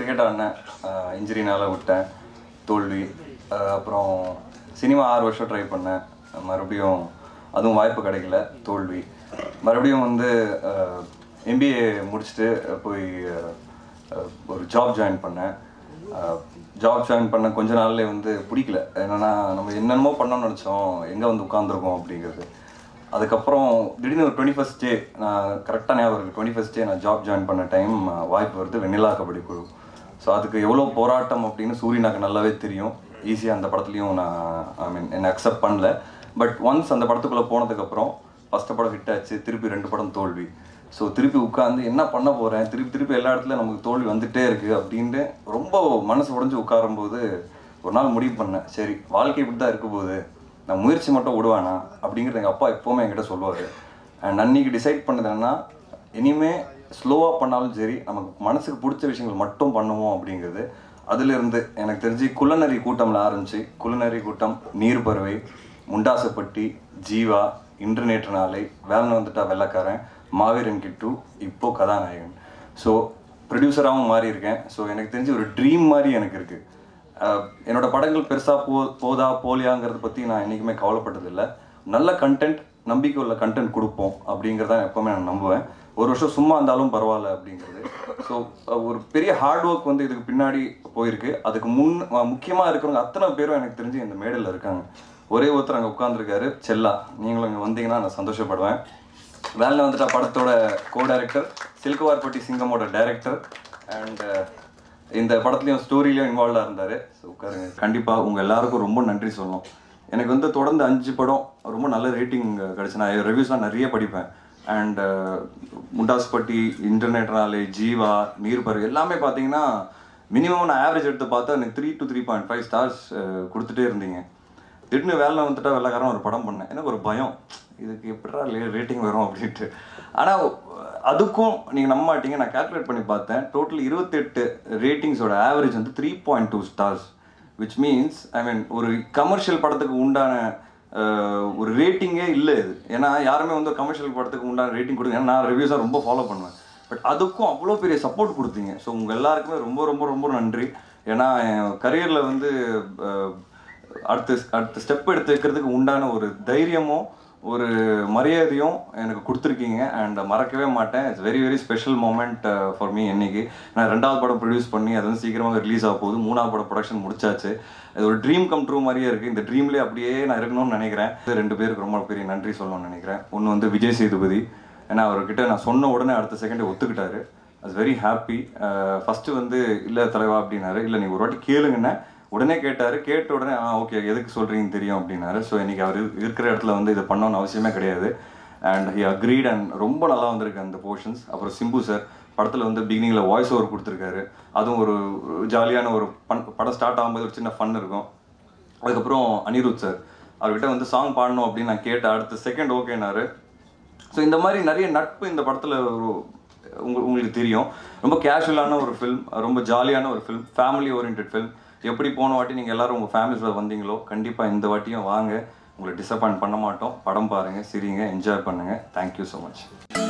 cricket ஆடினேன் இன்ஜுரினால விட்டேன் தோல்வி அஹ் அப்புறம் சினிமா ஆறு வருஷம் ட்ரை பண்ணேன் மறுபடியும் அதுவும் வாய்ப்பு கிடைக்கல தோல்வி மறுபடியும் வந்து எம்பிஏ முடிச்சுட்டு போய் அஹ், அஹ், ஒரு ஜாப் ஜாயின் பண்ணேன் ஜாப் ஜாயின் பண்ண கொஞ்ச நாள்லயே வந்து பிடிக்கல என்னன்னா நம்ம என்னென்னமோ பண்ணோம்னு நினச்சோம் எங்கே வந்து உட்காந்துருக்கோம் அப்படிங்கிறது அதுக்கப்புறம் திடீர்னு ஒரு டுவெண்ட்டி ஃபஸ்ட் டே நான் கரெக்டாக ஞாபகம் இருக்குது டுவெண்ட்டி ஃபஸ்ட் டே நான் ஜாப் ஜாயின் பண்ண டைம் வாய்ப்பு வருது வெண்ணிலா கபடி குழு ஸோ அதுக்கு எவ்வளோ போராட்டம் அப்படின்னு சூரியனாக்கு நல்லாவே தெரியும் ஈஸியாக அந்த படத்துலையும் நான் ஐ மீன் என்னை அக்செப்ட் பண்ணல பட் ஒன்ஸ் அந்த படத்துக்குள்ளே போனதுக்கப்புறம் ஃபஸ்ட்டு படம் ஹிட் ஆச்சு திருப்பி ரெண்டு படம் தோல்வி ஸோ திருப்பி உட்காந்து என்ன பண்ண போகிறேன் திருப்பி திருப்பி எல்லா இடத்துலையும் நமக்கு தோல்வி வந்துட்டே இருக்குது அப்படின்ட்டு ரொம்ப மனசு உடஞ்சி உட்காரும்போது ஒரு நாள் முடிவு பண்ணேன் சரி வாழ்க்கை இப்படி தான் இருக்க போகுது நான் முயற்சி மட்டும் விடுவானா அப்படிங்கிறது எங்கள் அப்பா எப்போவுமே என்கிட்ட சொல்லுவார் அண்ட் அன்னைக்கு டிசைட் பண்ணது என்னன்னா இனிமே ஸ்லோவாக பண்ணாலும் சரி நமக்கு மனசுக்கு பிடிச்ச விஷயங்கள் மட்டும் பண்ணுவோம் அப்படிங்கிறது அதிலிருந்து எனக்கு தெரிஞ்சு குள்ளநரி கூட்டம்ல ஆரம்பிச்சு குள்ளநரி கூட்டம் நீர்பறவை முண்டாசப்பட்டி ஜீவா இன்று நேற்று நாளை வேலன் வந்துட்டா வெள்ளக்காரன் மாவீரன் கிட்டு இப்போ கதாநாயகன் ஸோ ப்ரொடியூசராகவும் மாறி இருக்கேன் ஸோ எனக்கு தெரிஞ்சு ஒரு ட்ரீம் மாதிரி எனக்கு இருக்குது அஹ் என்னோட படங்கள் பெருசா போ போதா போலியாங்கிறத பத்தி நான் என்னைக்குமே கவலைப்பட்டதில்லை நல்ல கண்டென்ட் நம்பிக்கை உள்ள கண்டென்ட் கொடுப்போம் அப்படிங்கிறத எப்பவுமே நான் நம்புவேன் ஒரு வருஷம் சும்மா இருந்தாலும் பரவாயில்ல அப்படிங்கிறது ஸோ ஒரு பெரிய ஹார்ட் ஒர்க் வந்து இதுக்கு பின்னாடி போயிருக்கு அதுக்கு முன் அஹ் முக்கியமா இருக்கிறவங்க அத்தனை பேரும் எனக்கு தெரிஞ்சு இந்த மேடையில் இருக்காங்க ஒரே ஒருத்தர் அங்கே உட்காந்துருக்காரு செல்லா நீங்களும் இங்கே வந்தீங்கன்னா நான் சந்தோஷப்படுவேன் வேலை வந்துட்டா படத்தோட கோ டைரக்டர் சில்குவார்பட்டி சிங்கமோட டைரக்டர் அண்ட் இந்த படத்துலையும் ஸ்டோரிலையும் இன்வால்வ்டாக இருந்தார் ஸோ உட்காருங்க கண்டிப்பாக உங்கள் எல்லாருக்கும் ரொம்ப நன்றி சொல்லணும் எனக்கு வந்து தொடர்ந்து அஞ்சு படம் ரொம்ப நல்ல ரேட்டிங் கிடச்சி நான் ரிவ்யூஸ்லாம் நிறைய படிப்பேன் அண்ட் முண்டாஸ்பட்டி இன்டர்நெட்னாலே ஜீவா நீர்பரு எல்லாமே பார்த்தீங்கன்னா மினிமம் நான் ஆவரேஜ் எடுத்து பார்த்தா எனக்கு three to three point five stars கொடுத்துட்டே இருந்தீங்க திடீர்னு வேலை வந்துட்டா வெள்ளைக்காரன் ஒரு படம் பண்ணேன் எனக்கு ஒரு பயம் இதுக்கு எப்படா ரேட்டிங் வரும் அப்படின்ட்டு ஆனால் அதுக்கும் நீங்கள் நம்ப மாட்டீங்க நான் கால்குலேட் பண்ணி பார்த்தேன் டோட்டல் இருபத்தெட்டு ரேட்டிங்ஸோட ஆவரேஜ் வந்து three point two stars which means I mean ஒரு கமர்ஷியல் படத்துக்கு உண்டான அஹ், ஒரு ரேட்டிங்கே இல்லை இது ஏன்னா யாருமே வந்து கமர்ஷியல் படத்துக்கு உண்டான ரேட்டிங் கொடுங்க ஏன்னா நான் ரிவ்யூஸாக ரொம்ப ஃபாலோ பண்ணுவேன் பட் அதுக்கும் அவ்வளோ பெரிய சப்போர்ட் கொடுத்தீங்க ஸோ உங்கள் எல்லாருக்குமே ரொம்ப ரொம்ப ரொம்ப நன்றி ஏன்னா என் கரியரில் வந்து அஹ், அடுத்த அடுத்த ஸ்டெப் எடுத்து வைக்கிறதுக்கு உண்டான ஒரு தைரியமும் ஒரு மரியாதையும் எனக்கு கொடுத்துருக்கீங்க அண்ட் மறக்கவே மாட்டேன் it's very very special moment for me இன்னைக்கு நான் ரெண்டாவது படம் ப்ரொடியூஸ் பண்ணி அது வந்து சீக்கிரமாக ரிலீஸ் ஆக போகுது மூணாவது படம் ப்ரொடக்ஷன் முடிச்சாச்சு இது ஒரு ட்ரீம் கம் ட்ரூ மாதிரியே இருக்குது இந்த ட்ரீம்லேயே அப்படியே நான் இருக்கணும்னு நினைக்கிறேன் இது ரெண்டு பேருக்கு ரொம்ப பெரிய நன்றி சொல்லணும்னு நினைக்கிறேன் ஒன்று வந்து விஜய் சேதுபதி ஏன்னா அவர்கிட்ட நான் சொன்ன உடனே அடுத்த செகண்டே ஒத்துக்கிட்டாரு ஐஸ் வெரி ஹாப்பி ஃபஸ்ட்டு வந்து இல்லை தலைவா அப்படின்னாரு இல்லை நீ ஒரு வாட்டி கேளுங்கண்ணே உடனே கேட்டார் கேட்ட உடனே ஆ ஓகே எதுக்கு சொல்கிறீங்கன்னு தெரியும் அப்படின்னாரு ஸோ இன்னைக்கு அவர் இருக்கிற இடத்துல வந்து இதை பண்ணணும்னு அவசியமே கிடையாது அண்ட் ஹி அக்ரீட் அண்ட் ரொம்ப நல்லா வந்திருக்கு அந்த போர்ஷன்ஸ் அப்புறம் சிம்பு சார் படத்தில் வந்து பிகினிங்கில் வாய்ஸ் ஓவர் கொடுத்துருக்காரு அதுவும் ஒரு ஜாலியான ஒரு பன் படம் ஸ்டார்ட் ஆகும்போது ஒரு சின்ன ஃபன் இருக்கும் அதுக்கப்புறம் அனிருத் சார் அவர்கிட்ட வந்து சாங் பாடணும் அப்படின்னு நான் கேட்டேன் அடுத்த செகண்ட் ஓகேனாரு ஸோ இந்த மாதிரி நிறைய நட்பு இந்த படத்தில் ஒரு உங்க உங்களுக்கு தெரியும் ரொம்ப கேஷுவலான ஒரு ஃபில்ம் ரொம்ப ஜாலியான ஒரு ஃபில்ம் ஃபேமிலி ஓரியன்ட் ஃபில்ம் எப்படி போன வாட்டி நீங்கள் எல்லாரும் உங்கள் ஃபேமிலிஸில் வந்தீங்களோ கண்டிப்பாக இந்த வாட்டியும் வாங்க உங்களை டிசப்பாயின்ட் பண்ண மாட்டோம் படம் பாருங்கள் சிரிங்க என்ஜாய் பண்ணுங்கள் தேங்க்யூ ஸோ மச்